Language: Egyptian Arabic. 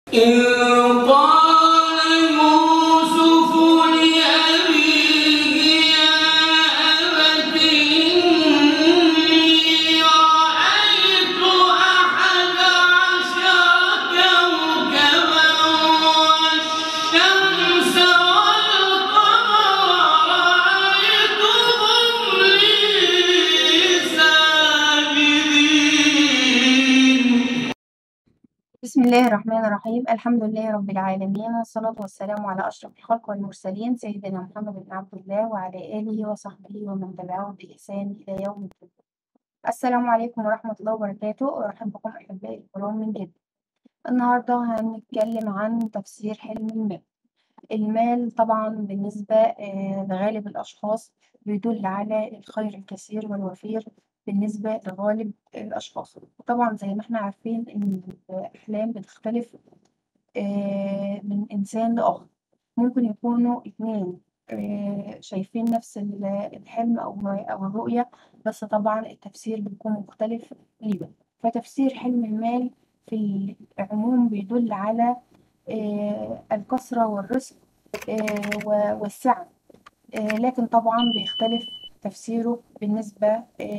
إذ قال يوسف لأبيه يا أبت إني رأيت أحد عشر كوكبا والشمس والقمر رأيتهم لي ساجدين بسم الله الرحمن الرحيم الحمد لله رب العالمين والصلاة والسلام على أشرف الخلق والمرسلين سيدنا محمد بن عبد الله وعلى آله وصحبه ومن تبعهم بإحسان إلى يوم الدين السلام عليكم ورحمة الله وبركاته أرحب بكم أحبائي الكرام من جديد النهاردة هنتكلم عن تفسير حلم المال المال طبعا بالنسبة آه، لغالب الأشخاص بيدل على الخير الكثير والوفير بالنسبة لغالب الأشخاص وطبعا زي ما احنا عارفين إن الأحلام بتختلف آه، من إنسان لآخر ممكن يكونوا اتنين آه، شايفين نفس ال- الحلم أو أو الرؤية بس طبعا التفسير بيكون مختلف ليهم فتفسير حلم المال في العموم بيدل على آه، الكثرة والرزق آه، و- والسعة آه، لكن طبعا بيختلف تفسيره بالنسبة آه،